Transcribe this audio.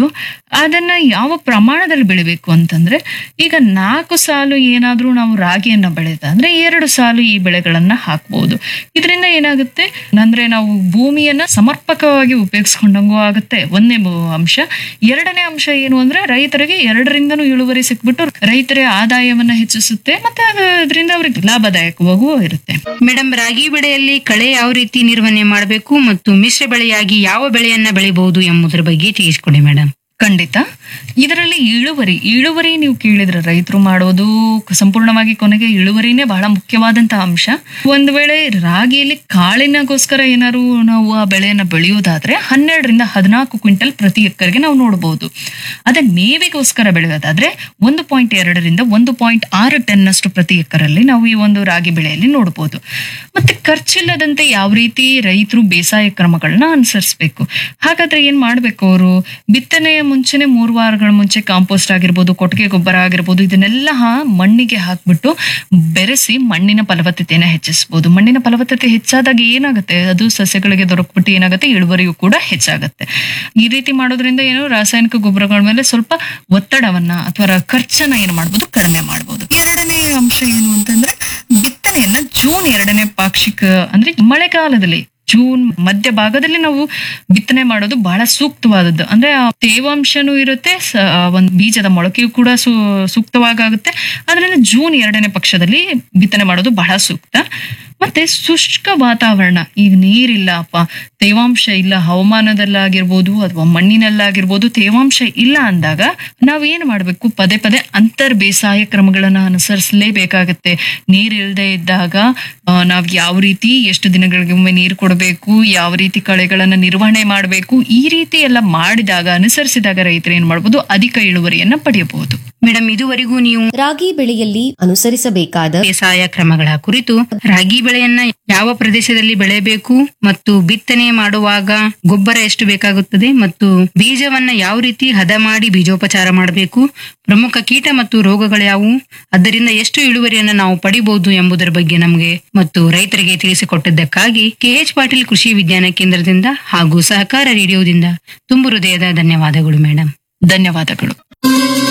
ಬೆಳಿಬಹುದು ಅದನ್ನ ಯಾವ ಪ್ರಮಾಣದಲ್ಲಿ ಬೆಳಿಬೇಕು ಅಂತಂದ್ರೆ ಈಗ ನಾಲ್ಕು ಸಾಲು ಏನಾದ್ರೂ ನಾವು ರಾಗಿಯನ್ನ ಬೆಳೆದ ಅಂದ್ರೆ ಎರಡು ಸಾಲು ಈ ಬೆಳೆಗಳನ್ನ ಹಾಕ್ಬಹುದು ಇದರಿಂದ ಏನಾಗುತ್ತೆ ಅಂದ್ರೆ ನಾವು ಭೂಮಿಯನ್ನ ಸಮರ್ಪಕವಾಗಿ ಉಪಯೋಗಿಸ್ಕೊಂಡಂಗೂ ಆಗುತ್ತೆ ಒಂದನೇ ಬ- ಅಂಶ ಎರಡನೇ ಅಂಶ ಏನು ಅಂದ್ರೆ ರೈತರಿಗೆ ಎರಡರಿಂದನೂ ಇಳುವರಿ ಸಿಕ್ಬಿಟ್ಟು ರೈತರ ಆದಾಯವನ್ನ ಹೆಚ್ಚಿಸುತ್ತೆ ಮತ್ತೆ ಅದರಿಂದ ಅವ್ರಿಗೆ ಲಾಭದಾಯಕವಾಗೂ ಇರುತ್ತೆ ಮೇಡಮ್ ರಾಗಿ ಬೆಳೆಯಲ್ಲಿ ಕಳೆ ಯಾವ ರೀತಿ ನಿರ್ವಹಣೆ ಮಾಡಬೇಕು ಮತ್ತು ಮಿಶ್ರ ಬೆಳೆಯಾಗಿ ಯಾವ ಬೆಳೆಯನ್ನ ಬೆಳಿಬಹುದು ಎಂಬುದರ ಬಗ್ಗೆ ತಿಳಿಸ್ಕೊಡಿ ಮೇಡಮ್ ಖಂಡಿತ ಇದರಲ್ಲಿ ಇಳುವರಿ ಇಳುವರಿ ನೀವು ಕೇಳಿದ್ರೆ ರೈತರು ಮಾಡೋದು ಸಂಪೂರ್ಣವಾಗಿ ಕೊನೆಗೆ ಇಳುವರಿನೇ ಬಹಳ ಮುಖ್ಯವಾದಂತಹ ಅಂಶ ಒಂದ್ ವೇಳೆ ರಾಗಿಯಲ್ಲಿ ಕಾಳಿನಗೋಸ್ಕರ ಏನಾದ್ರು ನಾವು ಆ ಬೆಳೆಯನ್ನ ಬೆಳೆಯೋದಾದ್ರೆ ಹನ್ನೆರಡರಿಂದ ಹದಿನಾಲ್ಕು ಕ್ವಿಂಟಲ್ ಪ್ರತಿ ಎಕರೆಗೆ ನಾವು ನೋಡಬಹುದು ಅದೇ ಮೇವಿಗೋಸ್ಕರ ಬೆಳೆಯೋದಾದ್ರೆ ಒಂದು ಪಾಯಿಂಟ್ ಎರಡರಿಂದ ಒಂದು ಪಾಯಿಂಟ್ ಆರು ಟನ್ ಅಷ್ಟು ಪ್ರತಿ ಎಕರಲ್ಲಿ ನಾವು ಈ ಒಂದು ರಾಗಿ ಬೆಳೆಯಲ್ಲಿ ನೋಡಬಹುದು ಮತ್ತೆ ಖರ್ಚಿಲ್ಲದಂತೆ ಯಾವ ರೀತಿ ರೈತರು ಬೇಸಾಯ ಕ್ರಮಗಳನ್ನ ಅನುಸರಿಸಬೇಕು ಹಾಗಾದ್ರೆ ಏನ್ ಮಾಡ್ಬೇಕು ಅವರು ಬಿತ್ತನೆಯ ಮುಂಚೆನೆ ಮೂರು ವಾರಗಳ ಮುಂಚೆ ಕಾಂಪೋಸ್ಟ್ ಆಗಿರ್ಬೋದು ಕೊಟ್ಟಿಗೆ ಗೊಬ್ಬರ ಆಗಿರ್ಬೋದು ಇದನ್ನೆಲ್ಲ ಹಾ- ಮಣ್ಣಿಗೆ ಹಾಕ್ಬಿಟ್ಟು ಬೆರೆಸಿ ಮಣ್ಣಿನ ಫಲವತ್ತತೆಯನ್ನ ಹೆಚ್ಚಿಸಬಹುದು ಮಣ್ಣಿನ ಫಲವತ್ತತೆ ಹೆಚ್ಚಾದಾಗ ಏನಾಗುತ್ತೆ ಅದು ಸಸ್ಯಗಳಿಗೆ ದೊರಕ್ಬಿಟ್ಟು ಏನಾಗುತ್ತೆ ಇಳುವರಿಯು ಕೂಡ ಹೆಚ್ಚಾಗುತ್ತೆ ಈ ರೀತಿ ಮಾಡೋದ್ರಿಂದ ಏನು ರಾಸಾಯನಿಕ ಗೊಬ್ಬರಗಳ ಮೇಲೆ ಸ್ವಲ್ಪ ಒತ್ತಡವನ್ನ ಅಥವಾ ಖರ್ಚನ್ನ ಏನ್ ಮಾಡ್ಬೋದು ಕಡಿಮೆ ಮಾಡ್ಬೋದು ಎರಡನೇ ಅಂಶ ಏನು ಅಂತಂದ್ರೆ ಬಿತ್ತನೆಯನ್ನ ಜೂನ್ ಎರಡನೇ ಪಾಕ್ಷಿಕ ಅಂದ್ರೆ ಮಳೆಗಾಲದಲ್ಲಿ ಜೂನ್ ಮಧ್ಯ ಭಾಗದಲ್ಲಿ ನಾವು ಬಿತ್ತನೆ ಮಾಡೋದು ಬಹಳ ಸೂಕ್ತವಾದದ್ದು ಅಂದ್ರೆ ಆ ತೇವಾಂಶನೂ ಇರುತ್ತೆ ಸ- ಆ ಒಂದು ಬೀಜದ ಮೊಳಕೆಯು ಕೂಡ ಸೂ ಸೂಕ್ತವಾಗುತ್ತೆ ಅದರಿಂದ ಜೂನ್ ಎರಡನೇ ಪಕ್ಷದಲ್ಲಿ ಬಿತ್ತನೆ ಮಾಡೋದು ಬಹಳ ಸೂಕ್ತ ಮತ್ತೆ ಶುಷ್ಕ ವಾತಾವರಣ ಈಗ ನೀರಿಲ್ಲಪ್ಪ ತೇವಾಂಶ ಇಲ್ಲ ಹವಾಮಾನದಲ್ಲಾಗಿರ್ಬೋದು ಅಥವಾ ಮಣ್ಣಿನಲ್ಲಾಗಿರ್ಬೋದು ತೇವಾಂಶ ಇಲ್ಲ ಅಂದಾಗ ನಾವ್ ಏನ್ ಮಾಡ್ಬೇಕು ಪದೇ ಪದೇ ಅಂತರ್ ಬೇಸಾಯ ಕ್ರಮಗಳನ್ನ ಅನುಸರಿಸಲೇಬೇಕಾಗತ್ತೆ ನೀರಿಲ್ಲದೆ ಇದ್ದಾಗ ಆ, ನಾವ್ ಯಾವ ರೀತಿ ಎಷ್ಟು ದಿನಗಳಿಗೆ ಒಮ್ಮೆ ನೀರು ಕೊಡಬೇಕು ಯಾವ ರೀತಿ ಕಳೆಗಳನ್ನ ನಿರ್ವಹಣೆ ಮಾಡಬೇಕು ಈ ರೀತಿ ಎಲ್ಲ ಮಾಡಿದಾಗ ಅನುಸರಿಸಿದಾಗ ರೈತರು ಏನ್ ಮಾಡ್ಬೋದು ಅಧಿಕ ಇಳುವರಿಯನ್ನ ಪಡೆಯಬಹುದು ಮೇಡಮ್ ಇದುವರೆಗೂ ನೀವು ರಾಗಿ ಬೆಳೆಯಲ್ಲಿ ಅನುಸರಿಸಬೇಕಾದ ಬೇಸಾಯ ಕ್ರಮಗಳ ಕುರಿತು ರಾಗಿ ಬೆಳೆಯನ್ನ ಯಾವ ಪ್ರದೇಶದಲ್ಲಿ ಬೆಳೆಯಬೇಕು ಮತ್ತು ಬಿತ್ತನೆ ಮಾಡುವಾಗ ಗೊಬ್ಬರ ಎಷ್ಟು ಬೇಕಾಗುತ್ತದೆ ಮತ್ತು ಬೀಜವನ್ನ ಯಾವ ರೀತಿ ಹದ ಮಾಡಿ ಬೀಜೋಪಚಾರ ಮಾಡಬೇಕು ಪ್ರಮುಖ ಕೀಟ ಮತ್ತು ರೋಗಗಳು ಯಾವುವು ಅದರಿಂದ ಎಷ್ಟು ಇಳುವರಿಯನ್ನು ನಾವು ಪಡಿಬಹುದು ಎಂಬುದರ ಬಗ್ಗೆ ನಮಗೆ ಮತ್ತು ರೈತರಿಗೆ ತಿಳಿಸಿಕೊಟ್ಟಿದ್ದಕ್ಕಾಗಿ ಕೆಎಚ್ ಪಾಟೀಲ್ ಕೃಷಿ ವಿಜ್ಞಾನ ಕೇಂದ್ರದಿಂದ ಹಾಗೂ ಸಹಕಾರ ರೇಡಿಯೋದಿಂದ ತುಂಬು ಹೃದಯದ ಧನ್ಯವಾದಗಳು ಮೇಡಮ್ ಧನ್ಯವಾದಗಳು